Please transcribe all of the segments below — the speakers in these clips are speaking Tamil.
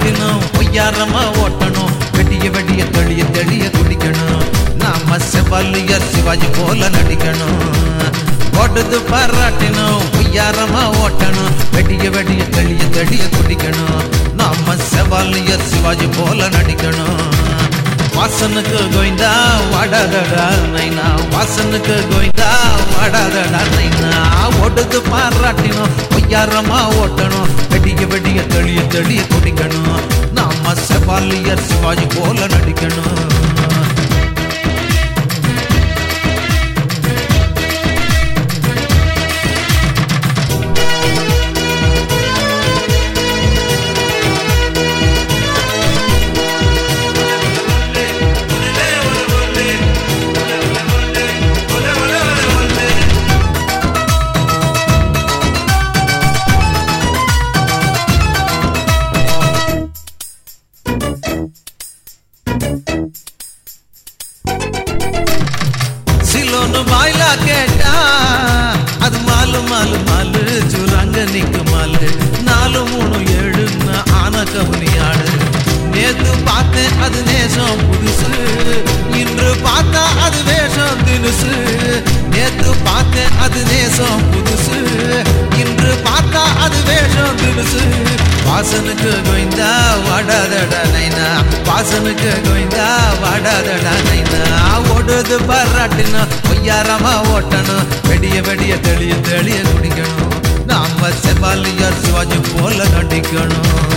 பாராட்டணும் பொய்யாரமா ஓட்டணும் வெடிய வெடிய தெளிய தெளிய குடிக்கணும் நாம செவல்லியர் சிவாஜி போல நடிக்கணும் ஓடுது பாராட்டணும் பொய்யாரமா ஓட்டணும் வெடிய வெடிய தெளிய தெளிய குடிக்கணும் நாம செவல்லியர் சிவாஜி போல நடிக்கணும் வாசனுக்கு கோய்ந்தா வாடாதடா நைனா வாசனுக்கு கோய்ந்தா வாடாதடா நைனா ஓடுது பாராட்டினோம் பொய்யாரமா ஓட்டணும் வெடிய வெடிய தெளிய தெளிய குடிக்கணும் நாம செவாலியர் சிவாஜி போல நடிக்கணும் சிலோன்னு வாயிலா கேட்டா அது மாலு மாலு மாலு சுரங்க நிக்கு மாலு நாலு மூணு ஏழுன்னு ஆன கவுனியாடு நேத்து பார்த்தேன் அது நேசம் புதுசு இன்று பார்த்தா அது வேஷம் தினுசு நேத்து பார்த்தேன் அது நேசம் புதுசு இன்று பார்த்தா அது வேஷம் தினுசு வாசனுக்கு கோய்ந்தா வாடாதடா நைனா வாசனுக்கு கோய்ந்தா வாடாதடா நைனா ஓடுது பாராட்டினா பொய்யாரமா ஓட்டணும் வெடிய வெடிய தெளிய தெளிய குடிக்கணும் நாம செவாலியார் சிவாஜி போல நடிக்கணும்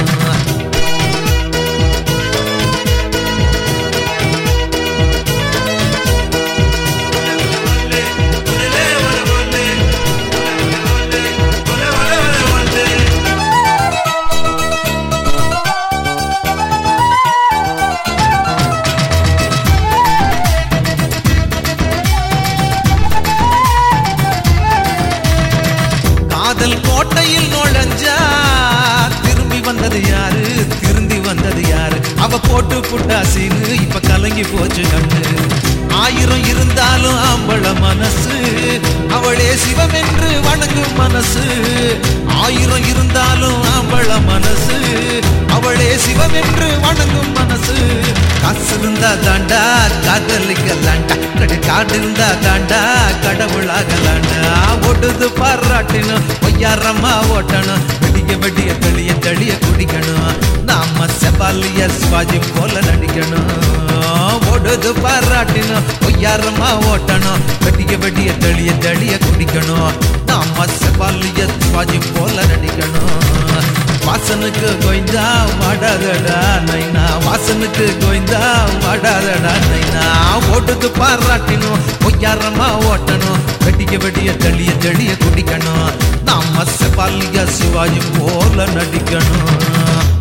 காதல் கோட்டையில் நுழைஞ்சா திரும்பி வந்தது யாரு திருந்தி வந்தது யாரு அவ போட்டு புட்டா சீனு இப்ப கலங்கி போச்சு கண்ணு ஆயிரம் இருந்தாலும் ஆம்பள மனசு அவளே சிவம் என்று வணங்கும் மனசு ஆயிரம் இருந்தாலும் ஆம்பள மனசு அவளே சிவம் என்று வணங்கும் மனசு காசு இருந்தா தாண்டா காதலிக்கலாண்டா கடை காடு இருந்தா தாண்டா கடவுளாகலாண்டா ஓடுது பாராட்டணும் பொய்யாரமா ஓட்டணும் வெடிய வெடிய தெளிய தெளிய குடிக்கணும் நாம செபாலிய சிவாஜி போல நடிக்கணும் ஓடுது பாராட்டணும் பொய்யாரமா ஓட்டணும் வெடிய வெடிய தெளிய தெளிய குடிக்கணும் நாம செபாலிய சிவாஜி போல நடிக்கணும் வாசனுக்கு கோய்ந்தா வாடாதடா நைனா வாசனுக்கு கோய்ந்தா வாடாதடா நைனா ஓடுது பாராட்டினோம் பொய்யாரமா ஓட்டணும் வெடிய வெடிய தெளிய தெளிய குடிக்கணும் நாம செபாலிய சிவாஜி போல நடிக்கணும்